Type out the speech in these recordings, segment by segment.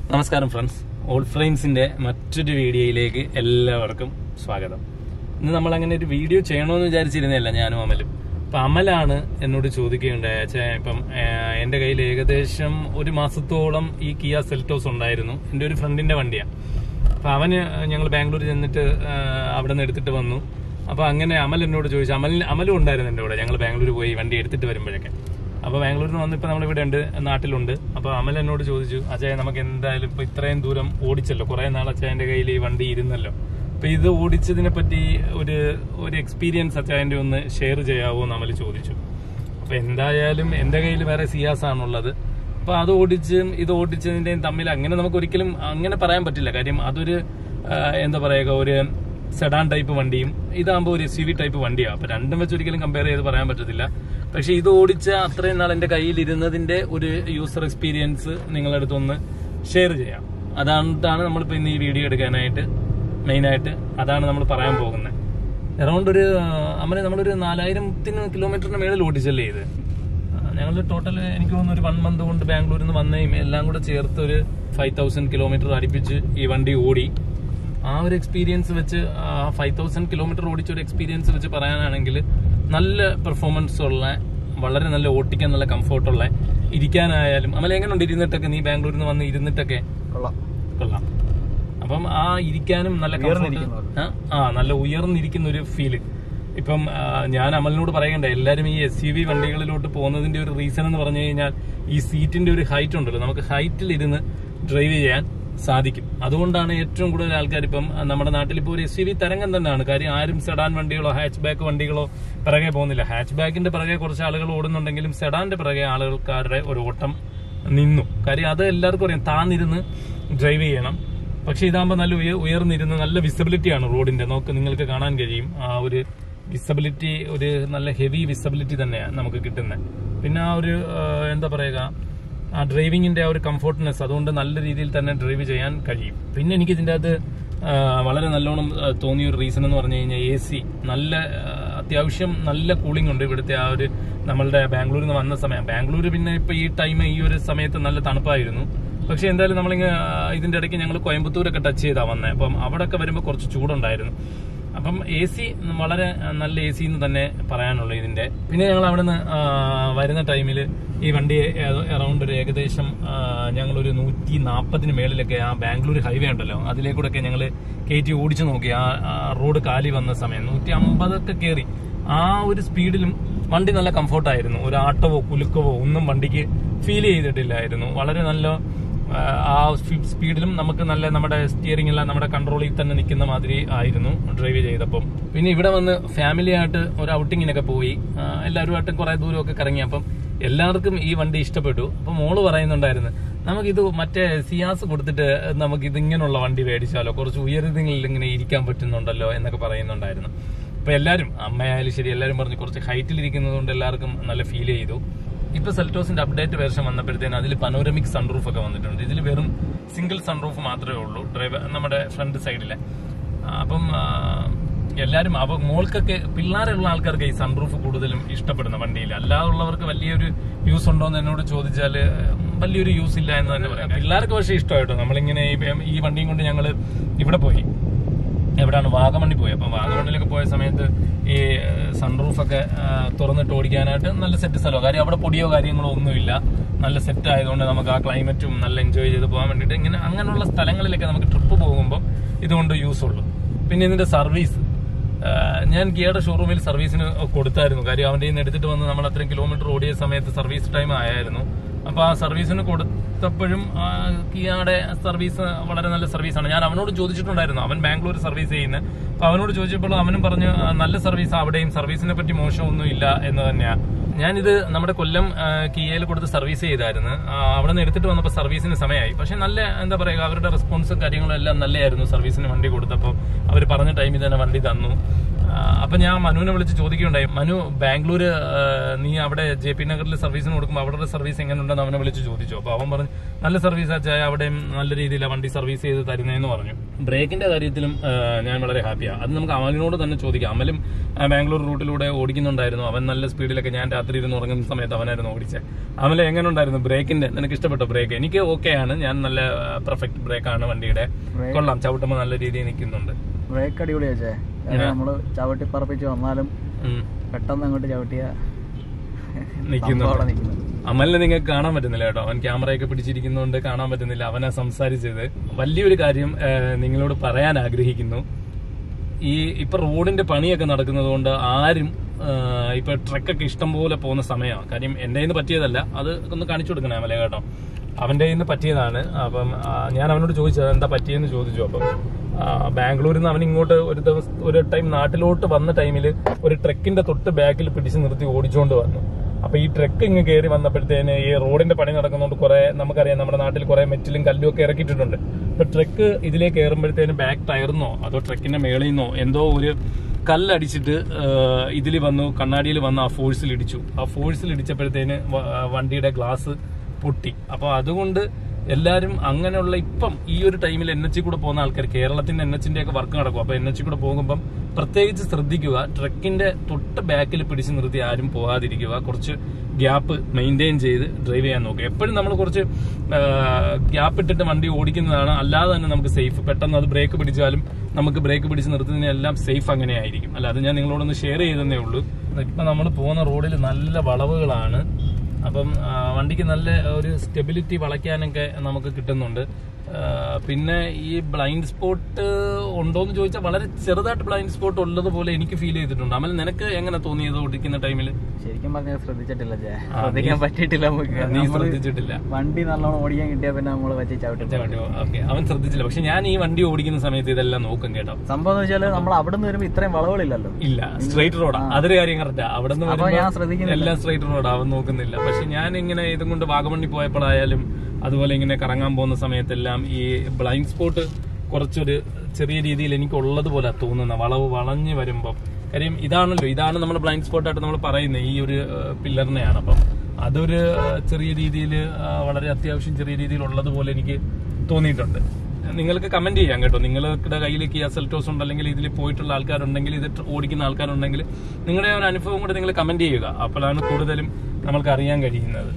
നമസ്കാരം friends all ഫ്രെയിംസിന്റെ മറ്റൊരു വീഡിയോയിലേക്ക് എല്ലാവർക്കും സ്വാഗതം ഇന്ന് നമ്മൾ അങ്ങനെ ഒരു വീഡിയോ ചെയ്യണമെന്ന് വിചാരിച്ചിരുന്നില്ല ഞാനും അമലും അപ്പൊ അമലാണ് എന്നോട് ചോദിക്കുകയുണ്ടായ "അച്ഛാ, ഇപ്പം ആ, എന്റെ കയ്യിൽ ഏകദേശം ഒരു മാസത്തോളം ഈ കിയ സെൽറ്റോസ് ഉണ്ടായിരുന്നു എന്റെ ഒരു ഫ്രണ്ടിന്റെ വണ്ടിയാണ് അപ്പൊ അവന് ഞങ്ങൾ ബാംഗ്ലൂർ ചെന്നിട്ട് ആ, അവിടെ നിന്ന് എടുത്തിട്ട് വന്നു അപ്പൊ അങ്ങനെ അമൽ എന്നോട് ചോദിച്ചു അമലിന് അമലും ഉണ്ടായിരുന്നു എന്റെ കൂടെ ഞങ്ങൾ ബാംഗ്ലൂർ പോയി വണ്ടി എടുത്തിട്ട് വരുമ്പോഴൊക്കെ അപ്പൊ ബാംഗ്ലൂരിൽ നിന്ന് വന്നിപ്പോ നമ്മൾ ഇവിടെ ഉണ്ട് നാട്ടിലുണ്ട് അപ്പൊ അമൽ എന്നോട് ചോദിച്ചു അജയ നമുക്ക് എന്തായാലും ഇപ്പൊ ഇത്രയും ദൂരം ഓടിച്ചല്ലോ കുറെ നാൾ അച്ചായന്റെ കയ്യിൽ ഈ വണ്ടി ഇരുന്നല്ലോ അപ്പൊ ഇത് ഓടിച്ചതിനെ പറ്റി ഒരു ഒരു എക്സ്പീരിയൻസ് അച്ചായന്റെ ഒന്ന് ഷെയർ ചെയ്യാവോ എന്ന് അമൽ ചോദിച്ചു അപ്പൊ എന്തായാലും എന്റെ കയ്യിൽ വേറെ സിയാസ് ആണുള്ളത് അപ്പൊ അത് ഓടിച്ചും ഇത് ഓടിച്ചതിന്റെയും തമ്മിൽ അങ്ങനെ നമുക്ക് ഒരിക്കലും അങ്ങനെ പറയാൻ പറ്റില്ല കാര്യം അതൊരു ആ, എന്താ പറയുക ഒരു സെഡാൻ ടൈപ്പ് വണ്ടിയും ഇതാകുമ്പോൾ ഒരു എസ് യു വി ടൈപ്പ് വണ്ടിയാണ് അപ്പൊ രണ്ടും വെച്ച് ഒരിക്കലും കമ്പയർ ചെയ്ത് പറയാൻ പറ്റത്തില്ല പക്ഷെ ഇത് ഓടിച്ച അത്രയും നാൾ എന്റെ കയ്യിൽ ഇരുന്നതിന്റെ ഒരു യൂസർ എക്സ്പീരിയൻസ് നിങ്ങളുടെ അടുത്തൊന്ന് ഷെയർ ചെയ്യാം അതാണ് നമ്മളിപ്പോ ഇന്ന് ഈ വീഡിയോ എടുക്കാനായിട്ട് മെയിനായിട്ട് അതാണ് നമ്മൾ പറയാൻ പോകുന്നത് അറൗണ്ട് ഒരു അമ്മനെ നമ്മളൊരു നാലായിരത്തിന് കിലോമീറ്ററിന് മേളിൽ ഓടിച്ചല്ലേ ഇത് ഞങ്ങൾ ടോട്ടൽ എനിക്ക് തോന്നുന്നു ഒരു വൺ മന്ത് കൊണ്ട് ബാംഗ്ലൂരിൽ നിന്ന് വന്നേയും എല്ലാം കൂടെ ചേർത്ത് ഒരു ഫൈവ് തൗസൻഡ് കിലോമീറ്റർ അടുപ്പിച്ച് ഈ വണ്ടി ഓടി ആ ഒരു എക്സ്പീരിയൻസ് വെച്ച് ആ ഫൈവ് തൗസൻഡ് കിലോമീറ്റർ ഓടിച്ച ഒരു എക്സ്പീരിയൻസ് വെച്ച് പറയാനാണെങ്കിൽ നല്ല പെർഫോമൻസ് ഉള്ള വളരെ നല്ല ഓട്ടിക്കാൻ നല്ല കംഫർട്ടുള്ള ഇരിക്കാനായാലും അമല എങ്ങനെയുണ്ട് ഇരുന്നിട്ടൊക്കെ നീ ബാംഗ്ലൂരിൽ നിന്ന് വന്ന് ഇരുന്നിട്ടൊക്കെ കൊള്ളാം കൊള്ളാം അപ്പം ആ ഇരിക്കാനും നല്ല comfort- ഉയർന്നിരിക്കുന്ന ആ, ആ നല്ല ഉയർന്നിരിക്കുന്ന ഒരു ഫീല് ഇപ്പം ആ, ഞാൻ അമലിനോട് പറയണ്ട എല്ലാരും ഈ എസ് യു വി വണ്ടികളിലോട്ട് പോകുന്നതിന്റെ ഒരു റീസൺ എന്ന് പറഞ്ഞു കഴിഞ്ഞാൽ ഈ സീറ്റിന്റെ ഒരു ഹൈറ്റ് ഉണ്ടല്ലോ നമുക്ക് ഹൈറ്റിൽ ഇരുന്ന് ഡ്രൈവ് ചെയ്യാൻ സാധിക്കും അതുകൊണ്ടാണ് ഏറ്റവും കൂടുതൽ ആൾക്കാർ ഇപ്പം ആ, നമ്മുടെ നാട്ടിൽ ഇപ്പോൾ ഒരു എസ് യു വി തരംഗം തന്നെയാണ് കാര്യം ആരും സെഡാൻ വണ്ടികളോ ഹാച്ച് ബാക്ക് വണ്ടികളോ പിറകെ പോകുന്നില്ല ഹാച്ച് ബാക്കിന്റെ പിറകെ കുറച്ച് ആളുകൾ ഓടുന്നുണ്ടെങ്കിലും സെഡാന്റെ പിറകെ ആളുകൾക്കാരുടെ ഒരു ഓട്ടം നിന്നു കാര്യം അത് എല്ലാവർക്കും അറിയാം താന്നിരുന്ന് ഡ്രൈവ് ചെയ്യണം പക്ഷെ ഇതാകുമ്പോൾ നല്ല ഉയ ഉയർന്നിരുന്ന് നല്ല വിസിബിലിറ്റി ആണ് റോഡിന്റെ നമുക്ക് നിങ്ങൾക്ക് കാണാൻ കഴിയും ആ ഒരു വിസിബിലിറ്റി ഒരു നല്ല ഹെവി വിസിബിലിറ്റി തന്നെയാണ് നമുക്ക് കിട്ടുന്നത് പിന്നെ ആ ഒരു ആ, എന്താ പറയുക ആ ഡ്രൈവിങ്ങിന്റെ ആ ഒരു കംഫോർട്ട്നെസ് അതുകൊണ്ട് നല്ല രീതിയിൽ തന്നെ ഡ്രൈവ് ചെയ്യാൻ കഴിയും പിന്നെ എനിക്ക് ഇതിന്റെ അകത്ത് ആ, വളരെ നല്ലോണം ആ, തോന്നിയ ഒരു റീസൺ എന്ന് പറഞ്ഞു കഴിഞ്ഞാൽ എ സി നല്ല ആ, അത്യാവശ്യം നല്ല കൂളിംഗ് ഉണ്ട് ഇവിടുത്തെ ആ ഒരു നമ്മളുടെ ബാംഗ്ലൂരിൽ നിന്ന് വന്ന സമയം ബാംഗ്ലൂർ പിന്നെ ഇപ്പൊ ഈ ടൈം ഈ ഒരു സമയത്ത് നല്ല തണുപ്പായിരുന്നു പക്ഷെ എന്തായാലും നമ്മളിങ്ങനെ ആ, ഇതിന്റെ ഇടയ്ക്ക് ഞങ്ങൾ കോയമ്പത്തൂരൊക്കെ ടച്ച് ചെയ്താ വന്നത് അപ്പം അവിടെയൊക്കെ വരുമ്പോൾ കുറച്ച് ചൂടുണ്ടായിരുന്നു അപ്പം എ സി വളരെ നല്ല എ സി എന്ന് തന്നെ പറയാനുള്ളൂ ഇതിന്റെ പിന്നെ ഞങ്ങൾ അവിടെ നിന്ന് വരുന്ന ടൈമിൽ ഈ വണ്ടി അറൗണ്ട് ഒരു ഏകദേശം ആ, ഞങ്ങളൊരു നൂറ്റി നാൽപ്പതിന് മേളിലൊക്കെ ആ ബാംഗ്ലൂർ ഹൈവേ ഉണ്ടല്ലോ അതിലേക്കൂടെയൊക്കെ ഞങ്ങൾ കയറ്റി ഓടിച്ചു നോക്കി ആ ആ റോഡ് കാലി വന്ന സമയം നൂറ്റി അമ്പതൊക്കെ കയറി ആ ഒരു സ്പീഡിലും വണ്ടി നല്ല കംഫർട്ടായിരുന്നു ഒരു ആട്ടവോ കുലുക്കവോ ഒന്നും വണ്ടിക്ക് ഫീൽ ചെയ്തിട്ടില്ലായിരുന്നു വളരെ നല്ല ആ, ആ സ്പീ- സ്പീഡിലും നമുക്ക് നല്ല നമ്മുടെ സ്റ്റിയറിംഗ് എല്ലാം നമ്മുടെ കൺട്രോളിൽ തന്നെ നിൽക്കുന്ന മാതിരി ആയിരുന്നു ഡ്രൈവ് ചെയ്തപ്പം പിന്നെ ഇവിടെ വന്ന് ഫാമിലി ആയിട്ട് ഒരു ഔട്ടിങ്ങിനൊക്കെ പോയി ആ, എല്ലാവരുമായിട്ടും കുറെ ദൂരമൊക്കെ കറങ്ങി അപ്പം എല്ലാവർക്കും ഈ വണ്ടി ഇഷ്ടപ്പെട്ടു അപ്പൊ മോള് പറയുന്നുണ്ടായിരുന്നു നമുക്കിത് മറ്റേ സിയാസ് കൊടുത്തിട്ട് നമുക്ക് ഇതിങ്ങനെയുള്ള വണ്ടി മേടിച്ചാലോ കുറച്ച് ഉയരങ്ങളിൽ ഇങ്ങനെ ഇരിക്കാൻ പറ്റുന്നുണ്ടല്ലോ എന്നൊക്കെ പറയുന്നുണ്ടായിരുന്നു അപ്പൊ എല്ലാരും അമ്മയായാലും ശരി എല്ലാരും പറഞ്ഞു കുറച്ച് ഹൈറ്റിൽ ഇരിക്കുന്നത് കൊണ്ട് എല്ലാവർക്കും നല്ല ഫീൽ ചെയ്തു ഇപ്പൊ സെൽറ്റോസിന്റെ അപ്ഡേറ്റ് വേർഷൻ വന്നപ്പോഴത്തേന് അതിൽ പനോരമിക് സൺറൂഫ് ഒക്കെ വന്നിട്ടുണ്ട് ഇതിൽ വെറും സിംഗിൾ സൺറൂഫ് മാത്രമേ ഉള്ളൂ ഡ്രൈവർ നമ്മുടെ ഫ്രണ്ട് സൈഡിലെ ആ, അപ്പം ആ, എല്ലാരും അവ മോൾക്കൊക്കെ പിള്ളേരുള്ള ആൾക്കാർക്ക് ഈ സൺറൂഫ് കൂടുതലും ഇഷ്ടപ്പെടുന്ന വണ്ടിയിൽ അല്ലാതുള്ളവർക്ക് വലിയൊരു യൂസ് ഉണ്ടോ എന്ന് എന്നോട് ചോദിച്ചാല് വലിയൊരു യൂസ് ഇല്ല എന്ന് തന്നെ പറയാം പിള്ളേർക്ക് പക്ഷേ ഇഷ്ടമായിട്ടോ നമ്മളിങ്ങനെ ഈ- ഈ വണ്ടിയും കൊണ്ട് ഞങ്ങള് ഇവിടെ പോയി എവിടെയാണ് വാഗമണ്ണി പോയി അപ്പം വാഗമണ്ണിലൊക്കെ പോയ സമയത്ത് ഈ സൺറൂഫ് ഒക്കെ ആ, തുറന്നിട്ട് ഓടിക്കാനായിട്ട് നല്ല സെറ്റ് സ്ഥലമോ കാര്യം അവിടെ പൊടിയോ കാര്യങ്ങളോ ഒന്നുമില്ല നല്ല സെറ്റ് ആയതുകൊണ്ട് നമുക്ക് ആ ക്ലൈമറ്റും നല്ല എൻജോയ് ചെയ്ത് പോകാൻ വേണ്ടിയിട്ട് ഇങ്ങനെ അങ്ങനെയുള്ള സ്ഥലങ്ങളിലൊക്കെ നമുക്ക് ട്രിപ്പ് പോകുമ്പോൾ ഇതുകൊണ്ട് യൂസ് ഉള്ളൂ പിന്നെ ഇതിന്റെ സർവീസ് ആ, ഞാൻ ഗിയയുടെ ഷോറൂമിൽ സർവീസിന് കൊടുത്തായിരുന്നു കാര്യം അവന്റെ നിന്ന് എടുത്തിട്ട് വന്ന് നമ്മൾ അത്രയും കിലോമീറ്റർ ഓടിയ സമയത്ത് സർവീസ് ടൈം ആയായിരുന്നു അപ്പൊ ആ സർവീസിന് കൊടുത്തപ്പോഴും ആ, കിയയുടെ സർവീസ് വളരെ നല്ല സർവീസാണ് ഞാൻ അവനോട് ചോദിച്ചിട്ടുണ്ടായിരുന്നു അവൻ ബാംഗ്ലൂർ സർവീസ് ചെയ്യുന്നത് അപ്പൊ അവനോട് ചോദിച്ചപ്പോൾ അവനും പറഞ്ഞു "ആ, നല്ല സർവീസ് അവിടെയും സർവീസിനെ പറ്റി മോശമൊന്നും ഇല്ല എന്ന് തന്നെയാ ഞാനിത് നമ്മുടെ കൊല്ലം ആ, കിയയിൽ കൊടുത്ത് സർവീസ് ചെയ്തായിരുന്നു ആ, അവിടെ നിന്ന് എടുത്തിട്ട് വന്നപ്പോൾ സർവീസിന് സമയമായി പക്ഷെ നല്ല എന്താ പറയുക അവരുടെ റെസ്പോൺസും കാര്യങ്ങളും എല്ലാം നല്ലതായിരുന്നു സർവീസിന് വണ്ടി കൊടുത്തപ്പോൾ അവർ പറഞ്ഞ ടൈമിൽ തന്നെ വണ്ടി തന്നു ആ, അപ്പൊ ഞാൻ മനുവിനെ വിളിച്ച് ചോദിക്കുകയുണ്ടായി മനു ബാംഗ്ലൂർ നീ അവിടെ ജെ പി നഗറിൽ സർവീസിന് കൊടുക്കുമ്പോൾ അവിടെ സർവീസ് എങ്ങനെ ഉണ്ടെന്ന് അവനെ വിളിച്ച് ചോദിച്ചു അപ്പൊ അവൻ പറഞ്ഞു നല്ല സർവീസ് അച്ചായ അവിടെയും നല്ല രീതിയിലാണ് വണ്ടി സർവീസ് ചെയ്ത് തരുന്നതെന്ന് പറഞ്ഞു ബ്രേക്കിന്റെ കാര്യത്തിലും ആ, ഞാൻ വളരെ ഹാപ്പിയാണ് അത് നമുക്ക് അമലിനോട് തന്നെ ചോദിക്കാം അമലും ആ, ബാംഗ്ലൂർ റൂട്ടിലൂടെ ഓടിക്കുന്നുണ്ടായിരുന്നു അവൻ നല്ല സ്പീഡിലൊക്കെ ഞാൻ രാത്രി ഇരുന്ന് ഉറങ്ങുന്ന സമയത്ത് അവനായിരുന്നു ഓടിച്ചത് അമല എങ്ങനെ ഉണ്ടായിരുന്നു ബ്രേക്കിന്റെ നിനക്ക് ഇഷ്ടപ്പെട്ടോ ബ്രേക്ക് എനിക്ക് ഓക്കെ ആണ് ഞാൻ നല്ല പെർഫെക്റ്റ് ബ്രേക്കാണ് വണ്ടിയുടെ Brake- കൊള്ളാം ചവിട്ടുമ്പോൾ നല്ല രീതിയിൽ നിൽക്കുന്നുണ്ട് ബ്രേക്ക് അടിപൊളിയാ ചേ നമ്മള് ചവിട്ടി പറപ്പിച്ച് വന്നാലും ഉം. പെട്ടെന്ന് അങ്ങോട്ട് ചവിട്ടിയ നിൽക്കുന്നുണ്ട്. സംഭവം അവിടെ നിൽക്കുന്നു അമലിനെ നിങ്ങൾക്ക് കാണാൻ പറ്റുന്നില്ല കേട്ടോ അവൻ ക്യാമറയൊക്കെ പിടിച്ചിരിക്കുന്നതുകൊണ്ട് കാണാൻ പറ്റുന്നില്ല അവനാ സംസാരിച്ചത് വലിയൊരു കാര്യം ആ, നിങ്ങളോട് പറയാൻ ആഗ്രഹിക്കുന്നു ഈ ഇപ്പൊ റോഡിന്റെ പണിയൊക്കെ നടക്കുന്നത് കൊണ്ട് ആരും ആ, ഇപ്പൊ ട്രക്കൊക്കെ ഇഷ്ടം പോലെ പോകുന്ന സമയമാണ് കാര്യം എന്റെ കയ്യിൽ നിന്ന് പറ്റിയതല്ല അത് ഒന്ന് കാണിച്ചു കൊടുക്കണേ അമല കേട്ടോ അവന്റെ കയ്യിൽ നിന്ന് പറ്റിയതാണ് അപ്പം ആ, ഞാൻ അവനോട് ചോദിച്ചത് എന്താ പറ്റിയെന്ന് ചോദിച്ചു അപ്പം ആ, ബാംഗ്ലൂരിൽ നിന്ന് അവൻ ഇങ്ങോട്ട് ഒരു ദിവസം ഒരു ടൈം നാട്ടിലോട്ട് വന്ന ടൈമിൽ ഒരു ട്രക്കിന്റെ തൊട്ട് ബാക്കിൽ പിടിച്ചു നിർത്തി ഓടിച്ചുകൊണ്ട് വന്നു അപ്പൊ ഈ ട്രക്ക് ഇങ്ങ് കയറി വന്നപ്പോഴത്തേന് ഈ റോഡിന്റെ പണി നടക്കുന്നതുകൊണ്ട് കുറെ നമുക്കറിയാം നമ്മുടെ നാട്ടിൽ കുറെ മെറ്റിലും കല്ലും ഒക്കെ ഇറക്കിയിട്ടുണ്ട് അപ്പൊ ട്രക്ക് ഇതിലേക്ക് കയറുമ്പോഴത്തേന് ബാക്ക് ടയർന്നോ അതോ ട്രക്കിന്റെ മേളിൽ നിന്നോ എന്തോ ഒരു കല്ലടിച്ചിട്ട് ഇതിൽ വന്നു കണ്ണാടിയിൽ വന്ന് ആ ഫോഴ്സിൽ ഇടിച്ചു ആ ഫോഴ്സിൽ ഇടിച്ചപ്പോഴത്തേന് വ- വണ്ടിയുടെ ഗ്ലാസ് പൊട്ടി അപ്പൊ അതുകൊണ്ട് എല്ലാരും അങ്ങനെയുള്ള ഇപ്പം ഈ ഒരു ടൈമിൽ എൻ എച്ച് കൂടെ പോകുന്ന ആൾക്കാർ കേരളത്തിന്റെ എൻ എച്ചിന്റെ ഒക്കെ വർക്ക് നടക്കും അപ്പൊ എൻ എച്ച് കൂടെ പോകുമ്പം പ്രത്യേകിച്ച് ശ്രദ്ധിക്കുക ട്രക്കിന്റെ തൊട്ട് ബാക്കിൽ പിടിച്ചു നിർത്തി ആരും പോകാതിരിക്കുക കുറച്ച് ഗ്യാപ്പ് മെയിൻറ്റെയിൻ ചെയ്ത് ഡ്രൈവ് ചെയ്യാൻ നോക്കുക എപ്പോഴും നമ്മൾ കുറച്ച് ഗ്യാപ്പ് ഇട്ടിട്ട് വണ്ടി ഓടിക്കുന്നതാണ് അല്ലാതെ തന്നെ നമുക്ക് സേഫ് പെട്ടെന്ന് അത് ബ്രേക്ക് പിടിച്ചാലും നമുക്ക് ബ്രേക്ക് പിടിച്ച് നിർത്തുന്നതിനെല്ലാം സേഫ് അങ്ങനെ ആയിരിക്കും അല്ല അത് ഞാൻ നിങ്ങളോടൊന്ന് ഷെയർ ചെയ്തതേ ഉള്ളൂ ഇപ്പൊ നമ്മൾ പോകുന്ന റോഡിൽ നല്ല വളവുകളാണ് അപ്പം ആ, വണ്ടിക്ക് നല്ല ഒരു സ്റ്റെബിലിറ്റി വളയ്ക്കാനൊക്കെ നമുക്ക് കിട്ടുന്നുണ്ട് ആ, പിന്നെ ഈ ബ്ലൈൻഡ് സ്പോട്ട് ഉണ്ടോന്ന് ചോദിച്ചാൽ വളരെ ചെറുതായിട്ട് ബ്ലൈൻഡ് സ്പോട്ട് ഉള്ളതുപോലെ എനിക്ക് ഫീൽ ചെയ്തിട്ടുണ്ട് അമൽ നിനക്ക് എങ്ങനെ തോന്നിയത് ഓടിക്കുന്ന ടൈമിൽ ശരിക്കും പറഞ്ഞാൽ ശ്രദ്ധിച്ചിട്ടില്ല ചേ ആ, ശ്രദ്ധിക്കാൻ നീ- പറ്റിയിട്ടില്ല നമുക്ക് നീ നമ്മള് ശ്രദ്ധിച്ചിട്ടില്ല വണ്ടി നല്ലോണം ഓടിക്കാൻ കിട്ടിയാ പിന്നെ നമ്മള് വെച്ച് ചവിട്ടി ഓക്കെ അവൻ ശ്രദ്ധിച്ചില്ല പക്ഷെ ഞാൻ ഈ വണ്ടി ഓടിക്കുന്ന സമയത്ത് ഇതെല്ലാം നോക്കും കേട്ടോ സംഭവം എന്ന് വെച്ചാല് നമ്മൾ അവിടെ നിന്ന് വരുമ്പോ ഇത്രയും വളവുകളില്ലല്ലോ ഇല്ല സ്ട്രൈറ്റ് റോഡാ അതൊരു കാര്യം കറക്റ്റാ അവിടെ നിന്ന് അപ്പൊ ഞാൻ ശ്രദ്ധിക്കുന്നില്ല. എല്ലാം സ്ട്രൈറ്റ് റോഡാ അവൻ നോക്കുന്നില്ല പക്ഷെ ഞാൻ ഇങ്ങനെ ഇതും കൊണ്ട് വാഗമണ്ണി പോയപ്പോഴായാലും അതുപോലെ ഇങ്ങനെ കറങ്ങാൻ പോകുന്ന സമയത്തെല്ലാം ഈ ബ്ലൈൻഡ് സ്പോട്ട് കുറച്ചൊരു ചെറിയ രീതിയിൽ എനിക്ക് ഉള്ളതുപോലെ തോന്നുന്ന വളവ് വളഞ്ഞ് വരുമ്പോൾ കാര്യം ഇതാണല്ലോ ഇതാണ് നമ്മൾ ബ്ലൈൻഡ് സ്പോട്ടായിട്ട് നമ്മൾ പറയുന്നത് ഈ ഒരു പില്ലറിനെയാണ് അപ്പം അതൊരു ആ, ചെറിയ രീതിയിൽ വളരെ അത്യാവശ്യം ചെറിയ രീതിയിൽ ഉള്ളതുപോലെ എനിക്ക് തോന്നിയിട്ടുണ്ട് നിങ്ങൾക്ക് കമന്റ് ചെയ്യാം കേട്ടോ നിങ്ങളുടെ കയ്യിൽ കിയ സെൽറ്റോസ് ഉണ്ട് അല്ലെങ്കിൽ ഇതിൽ പോയിട്ടുള്ള ആൾക്കാരുണ്ടെങ്കിൽ ഇത് ട്ര- ഓടിക്കുന്ന ആൾക്കാരുണ്ടെങ്കിൽ നിങ്ങളുടെ ഒരു അനുഭവം കൂടെ നിങ്ങൾ കമന്റ് ചെയ്യുക അപ്പോഴാണ് കൂടുതലും നമ്മൾക്ക് അറിയാൻ കഴിയുന്നത്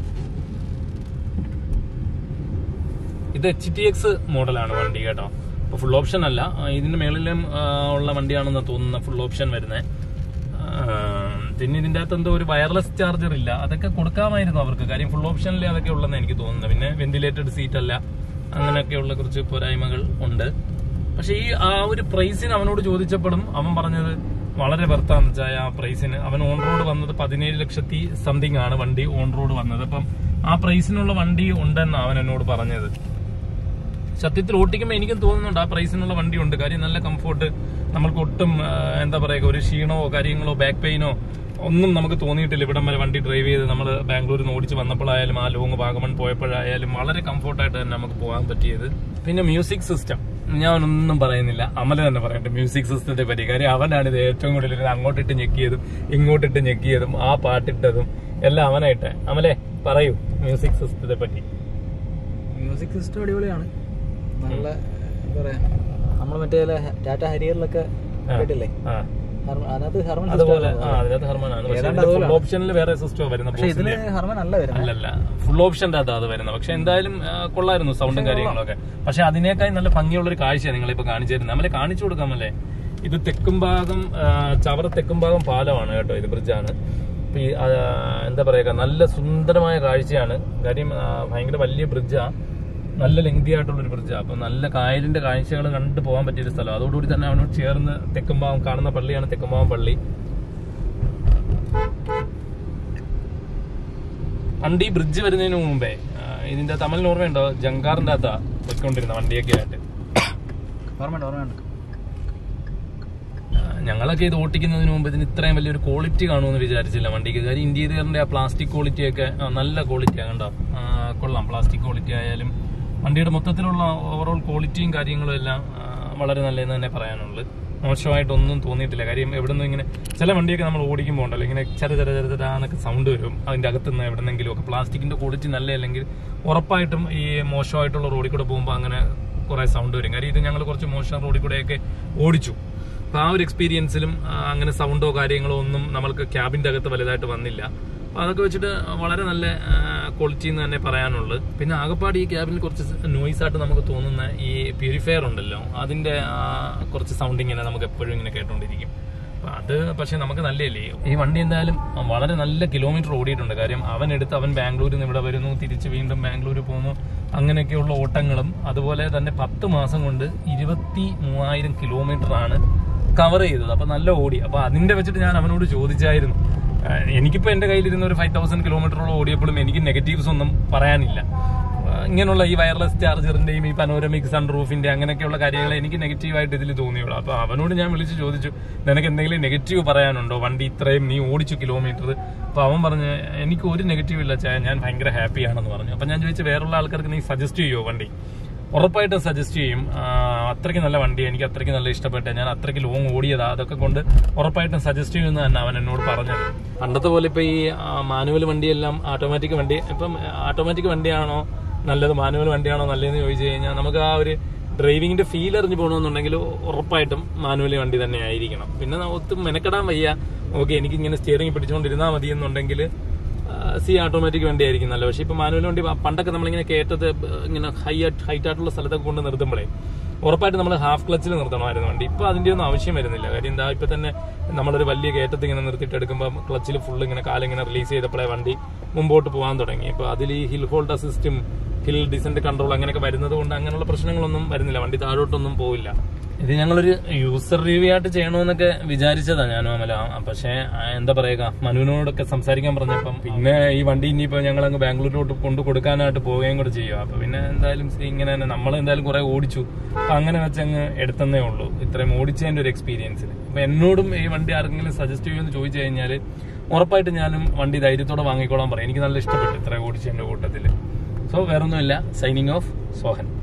ഇത് എച്ച് ടി എക്സ് മോഡലാണ് വണ്ടി കേട്ടോ അപ്പൊ ഫുൾ ഓപ്ഷൻ അല്ല ആ, ഇതിന്റെ മേളിലും ആ, ഉള്ള വണ്ടിയാണെന്ന് തോന്നുന്ന ഫുൾ ഓപ്ഷൻ വരുന്നത് പിന്നെ ഇതിന്റെ അകത്ത് എന്തോ ഒരു വയർലെസ് ചാർജർ ഇല്ല അതൊക്കെ കൊടുക്കാമായിരുന്നു അവർക്ക് കാര്യം ഫുൾ ഓപ്ഷനിൽ അതൊക്കെ ഉള്ളതെന്ന് എനിക്ക് തോന്നുന്നത് പിന്നെ വെന്റിലേറ്റഡ് സീറ്റ് അല്ല അങ്ങനെയൊക്കെയുള്ള കുറച്ച് പോരായ്മകൾ ഉണ്ട് പക്ഷെ ഈ ആ ഒരു പ്രൈസിന് അവനോട് ചോദിച്ചപ്പോഴും അവൻ പറഞ്ഞത് വളരെ വെർത്താന്ന് വെച്ചാൽ ആ പ്രൈസിന് അവൻ ഓൺ റോഡ് വന്നത് പതിനേഴ് ലക്ഷത്തി സംതിങ് ആണ് വണ്ടി ഓൺ റോഡ് വന്നത് അപ്പം ആ പ്രൈസിനുള്ള വണ്ടി ഉണ്ടെന്ന് അവൻ എന്നോട് പറഞ്ഞത് സത്യത്തിൽ ഓട്ടിക്കുമ്പോൾ എനിക്കും തോന്നുന്നുണ്ട് ആ പ്രൈസിനുള്ള വണ്ടി ഉണ്ട് കാര്യം നല്ല കംഫോർട്ട് നമ്മൾക്ക് ഒട്ടും ആ, എന്താ പറയുക ഒരു ക്ഷീണമോ കാര്യങ്ങളോ ബാക്ക് പെയിനോ ഒന്നും നമുക്ക് തോന്നിയിട്ടില്ല ഇവിടം വരെ വണ്ടി ഡ്രൈവ് ചെയ്ത് നമ്മൾ ബാംഗ്ലൂരിൽ നിന്ന് ഓടിച്ച് വന്നപ്പോഴായാലും ആ ലോങ് വാഗമൺ പോയപ്പോഴായാലും വളരെ കംഫോർട്ടായിട്ട് തന്നെ നമുക്ക് പോകാൻ പറ്റിയത് പിന്നെ മ്യൂസിക് സിസ്റ്റം ഞാൻ ഒന്നും പറയുന്നില്ല അമല തന്നെ പറയട്ടെ മ്യൂസിക് സിസ്റ്റത്തെ പറ്റി കാര്യം അവനാണ് ഇത് ഏറ്റവും കൂടുതൽ ഇരുന്ന് അങ്ങോട്ടിട്ട് ഞെക്കിയതും ഇങ്ങോട്ടിട്ട് ഞെക്കിയതും ആ പാട്ടിട്ടതും എല്ലാം അവനായിട്ടെ അമലെ പറയൂ മ്യൂസിക് സിസ്റ്റത്തെ പറ്റി മ്യൂസിക് സിസ്റ്റം അടിപൊളിയാണ് നല്ല എന്താ പറയാ നമ്മൾ മറ്റേ ടാറ്റ ഹരിയറിലൊക്കെ ആ. കേട്ടില്ലേ ആ ഹർമ- അതിനകത്ത് ഹർമൻ അതുപോലെ system ആ ആണ്. അതിനകത്ത് ഹർമനാണ് പക്ഷെ ഏതാണ്ട് ഫുൾ അതുപോലെയാണ്. ഓപ്ഷനിൽ വേറെ സിസ്റ്റം വരുന്ന പക്ഷെ ഇതില് ബോസിന്റെ ഹർമൻ അല്ല വരുന്നത് അല്ലല്ല ഫുൾ ഓപ്ഷന്റെ അകത്ത് അത് വരുന്നത് പക്ഷെ എന്തായാലും ആ, കൊള്ളായിരുന്നു സൗണ്ടും കാര്യങ്ങളൊക്കെ പക്ഷെ അതിനേക്കാൾ നല്ല ഭംഗിയുള്ള ഒരു കാഴ്ചയാണ് നിങ്ങളിപ്പോ കാണിച്ചു തരുന്നത് നമ്മളെ കാണിച്ചു കൊടുക്കാമല്ലേ ഇത് തെക്കും ഭാഗം ആ, ചവറ തെക്കും ഭാഗം പാലമാണ് കേട്ടോ ഇത് ബ്രിഡ്ജാണ് ഇപ്പൊ ഈ, ആ, എന്താ പറയുക നല്ല സുന്ദരമായ കാഴ്ചയാണ് കാര്യം ആ, ഭയങ്കര വലിയ ബ്രിഡ്ജാ നല്ല ലെങ്തി ആയിട്ടുള്ള ഒരു ബ്രിഡ്ജാ അപ്പൊ നല്ല കായലിന്റെ കാഴ്ചകൾ കണ്ടു പോകാൻ പറ്റിയ ഒരു സ്ഥലം അതോടുകൂടി തന്നെ അവനോട് ചേർന്ന് തെക്കുംഭാഗം കാണുന്ന പള്ളിയാണ് തെക്കുംഭാഗം പള്ളി വണ്ടി ബ്രിഡ്ജ് വരുന്നതിന് മുമ്പേ ആ, ഇതിന്റെ തമിഴിന് ഓർമ്മയുണ്ടോ ജങ്കാറിന്റെ അകത്താ പോയിക്കൊണ്ടിരുന്ന വണ്ടിയൊക്കെ ആയിട്ട് ഓർമ്മയുണ്ട് ഓർമ്മയുണ്ട് ആ, ഞങ്ങളൊക്കെ ഇത് ഓട്ടിക്കുന്നതിന് മുമ്പ് ഇതിന് ഇത്രയും വലിയൊരു ക്വാളിറ്റി കാണുമെന്ന് വിചാരിച്ചില്ല വണ്ടിക്ക് കാര്യം ഇന്റീരിയറിന്റെ ആ പ്ലാസ്റ്റിക് ക്വാളിറ്റി ഒക്കെ ആ, നല്ല ക്വാളിറ്റിയാണ് കണ്ടോ ആ, കൊള്ളാം പ്ലാസ്റ്റിക് ക്വാളിറ്റി ആയാലും വണ്ടിയുടെ മൊത്തത്തിലുള്ള ഓവറോൾ ക്വാളിറ്റിയും കാര്യങ്ങളും എല്ലാം ആ, വളരെ നല്ലതെന്ന് തന്നെ പറയാനുള്ളത് മോശമായിട്ടൊന്നും തോന്നിയിട്ടില്ല കാര്യം എവിടെ നിന്നും ഇങ്ങനെ ചില വണ്ടിയൊക്കെ നമ്മൾ ഓടിക്കുമ്പോൾ ഉണ്ടല്ലോ ഇങ്ങനെ ചെറ ചെറ ചെറ ചെറാന്നൊക്കെ സൗണ്ട് വരും അതിന്റെ അകത്തുനിന്ന് എവിടെന്നെങ്കിലും ഒക്കെ പ്ലാസ്റ്റിക്കിന്റെ ക്വാളിറ്റി നല്ല അല്ലെങ്കിൽ ഉറപ്പായിട്ടും ഈ മോശമായിട്ടുള്ള റോഡിൽ കൂടെ പോകുമ്പോൾ അങ്ങനെ കുറെ സൗണ്ട് വരും കാര്യം ഇത് ഞങ്ങൾ കുറച്ച് മോശം റോഡിൽ കൂടെയൊക്കെ ഓടിച്ചു അപ്പൊ ആ ഒരു എക്സ്പീരിയൻസിലും ആ, അങ്ങനെ സൗണ്ടോ കാര്യങ്ങളോ ഒന്നും നമ്മൾക്ക് ക്യാബിന്റെ അകത്ത് വലുതായിട്ട് വന്നില്ല അപ്പൊ അതൊക്കെ വെച്ചിട്ട് വളരെ നല്ല ക്വാളിറ്റി എന്ന് തന്നെ പറയാനുള്ളത് പിന്നെ ആകപ്പാട് ഈ ക്യാബിൽ കുറച്ച് നോയിസ് ആയിട്ട് നമുക്ക് തോന്നുന്ന ഈ പ്യൂരിഫയർ ഉണ്ടല്ലോ അതിന്റെ ആ, കുറച്ച് സൗണ്ട് ഇങ്ങനെ നമുക്ക് എപ്പോഴും ഇങ്ങനെ കേട്ടോണ്ടിരിക്കും അപ്പൊ അത് പക്ഷെ നമുക്ക് നല്ലതല്ലേ ഈ വണ്ടി എന്തായാലും വളരെ നല്ല കിലോമീറ്റർ ഓടിയിട്ടുണ്ട് കാര്യം അവൻ എടുത്ത് അവൻ ബാംഗ്ലൂരിൽ നിന്ന് ഇവിടെ വരുന്നു തിരിച്ച് വീണ്ടും ബാംഗ്ലൂർ പോകുന്നു അങ്ങനെയൊക്കെയുള്ള ഓട്ടങ്ങളും അതുപോലെ തന്നെ പത്ത് മാസം കൊണ്ട് ഇരുപത്തി മൂവായിരം കിലോമീറ്റർ ആണ് കവർ ചെയ്തത് അപ്പൊ നല്ല ഓടി അപ്പൊ അതിന്റെ വെച്ചിട്ട് ഞാൻ അവനോട് ചോദിച്ചായിരുന്നു ആഹ് എനിക്കിപ്പോ എന്റെ കയ്യിലിരുന്ന ഒരു ഫൈവ് തൗസൻഡ് കിലോമീറ്ററോളം ഓടിയപ്പോഴും എനിക്ക് നെഗറ്റീവ്സ് ഒന്നും പറയാനില്ല ആഹ് ഇങ്ങനെയുള്ള ഈ വയർലെസ് ചാർജറിന്റെയും ഈ പനോരമിക് സൺ റൂഫിന്റെ അങ്ങനെയൊക്കെയുള്ള കാര്യങ്ങൾ എനിക്ക് നെഗറ്റീവായിട്ട് ഇതിൽ തോന്നിയുള്ളൂ അപ്പൊ അവനോട് ഞാൻ വിളിച്ച് ചോദിച്ചു നിനക്ക് എന്തെങ്കിലും നെഗറ്റീവ് പറയാനുണ്ടോ വണ്ടി ഇത്രയും നീ ഓടിച്ചു കിലോമീറ്റർ അപ്പൊ അവൻ പറഞ്ഞു എനിക്ക് ഒരു നെഗറ്റീവ് ഇല്ല ചായ ഞാൻ ഭയങ്കര ഹാപ്പിയാണെന്ന് പറഞ്ഞു അപ്പൊ ഞാൻ ചോദിച്ചു വേറുള്ള ആൾക്കാർക്ക് നീ സജസ്റ്റ് ചെയ്യുമോ വണ്ടി ഉറപ്പായിട്ടും സജസ്റ്റ് ചെയ്യും ആ, അത്രയ്ക്ക് നല്ല വണ്ടി എനിക്ക് അത്രയ്ക്ക് നല്ല ഇഷ്ടപ്പെട്ട ഞാൻ അത്രയ്ക്ക് ലോങ് ഓടിയതാ അതൊക്കെ കൊണ്ട് ഉറപ്പായിട്ടും സജസ്റ്റ് ചെയ്യുമെന്ന് തന്നെ അവൻ എന്നോട് പറഞ്ഞത് പണ്ടത്തെ പോലെ ഇപ്പൊ ഈ മാനുവൽ വണ്ടിയെല്ലാം ഓട്ടോമാറ്റിക് വണ്ടി ഇപ്പം ഓട്ടോമാറ്റിക് വണ്ടിയാണോ നല്ലത് മാനുവൽ വണ്ടിയാണോ നല്ലതെന്ന് ചോദിച്ചു കഴിഞ്ഞാൽ നമുക്ക് ആ ഒരു ഡ്രൈവിംഗിന്റെ ഫീൽ അറിഞ്ഞു പോകണമെന്നുണ്ടെങ്കിൽ ഉറപ്പായിട്ടും മാനുവൽ വണ്ടി തന്നെ ആയിരിക്കണം പിന്നെ ന- ഒത്തും മെനക്കെടാൻ വയ്യ ഓക്കെ എനിക്ക് ഇങ്ങനെ സ്റ്റിയറിംഗ് പിടിച്ചുകൊണ്ടിരുന്നാൽ മതി എന്നുണ്ടെങ്കിൽ സി ഓട്ടോമാറ്റിക് വണ്ടി ആയിരിക്കും നല്ല പക്ഷെ ഇപ്പൊ മാനുവൽ വണ്ടി പണ്ടൊക്കെ നമ്മളിങ്ങനെ കയറ്റത്ത് ഇങ്ങനെ ഹൈ ഹൈറ്റ് ആയിട്ടുള്ള സ്ഥലത്തൊക്കെ കൊണ്ട് നിർത്തുമ്പോഴേ ഉറപ്പായിട്ട് നമ്മൾ ഹാഫ് ക്ലച്ചിൽ നിർത്തണമായിരുന്നു വണ്ടി ഇപ്പൊ അതിന്റെ ഒന്നും ആവശ്യം വരുന്നില്ല കാര്യം എന്താ ഇപ്പൊ തന്നെ നമ്മളൊരു വലിയ കയറ്റത്ത് ഇങ്ങനെ നിർത്തിയിട്ട് എടുക്കുമ്പോൾ ക്ലച്ചിൽ ഫുൾ ഇങ്ങനെ കാലിങ്ങനെ റിലീസ് ചെയ്തപ്പോഴേ വണ്ടി മുമ്പോട്ട് പോകാൻ തുടങ്ങി ഇപ്പൊ അതിൽ ഈ ഹിൽ ഹോൾഡ് അസിസ്റ്റും ഹിൽ ഡിസെന്റ് കൺട്രോൾ അങ്ങനെയൊക്കെ വരുന്നത് കൊണ്ട് അങ്ങനെയുള്ള പ്രശ്നങ്ങളൊന്നും വരുന്നില്ല വണ്ടി താഴോട്ടൊന്നും പോവില്ല ഇത് ഞങ്ങളൊരു യൂസർ റിവ്യൂ ആയിട്ട് ചെയ്യണമെന്നൊക്കെ വിചാരിച്ചതാ ഞാനും അമല പക്ഷേ ആ, എന്താ പറയുക മനുവിനോടൊക്കെ സംസാരിക്കാൻ പറഞ്ഞപ്പം പിന്നെ ഈ വണ്ടി ഇനിയിപ്പോ ഞങ്ങൾ അങ്ങ് ബാംഗ്ലൂരിലോട്ട് കൊണ്ടു കൊടുക്കാനായിട്ട് പോവുകയും കൂടെ ചെയ്യുക അപ്പൊ പിന്നെ എന്തായാലും see, ഇങ്ങനെ തന്നെ നമ്മൾ എന്തായാലും കുറെ ഓടിച്ചു അപ്പൊ അങ്ങനെ വെച്ച് അങ്ങ് എടുത്തന്നേ ഉള്ളൂ ഇത്രയും ഓടിച്ചതിന്റെ ഒരു എക്സ്പീരിയൻസിന് അപ്പൊ എന്നോടും ഈ വണ്ടി ആർക്കെങ്കിലും സജസ്റ്റ് ചെയ്യുമെന്ന് ചോദിച്ചു കഴിഞ്ഞാൽ ഉറപ്പായിട്ട് ഞാനും വണ്ടി ധൈര്യത്തോടെ വാങ്ങിക്കോളാൻ പറയും എനിക്ക് നല്ല ഇഷ്ടപ്പെട്ടു ഇത്ര ഓടിച്ചതിന്റെ കൂട്ടത്തിൽ സോ വേറൊന്നുമില്ല സൈനിങ് ഓഫ് സോഹൻ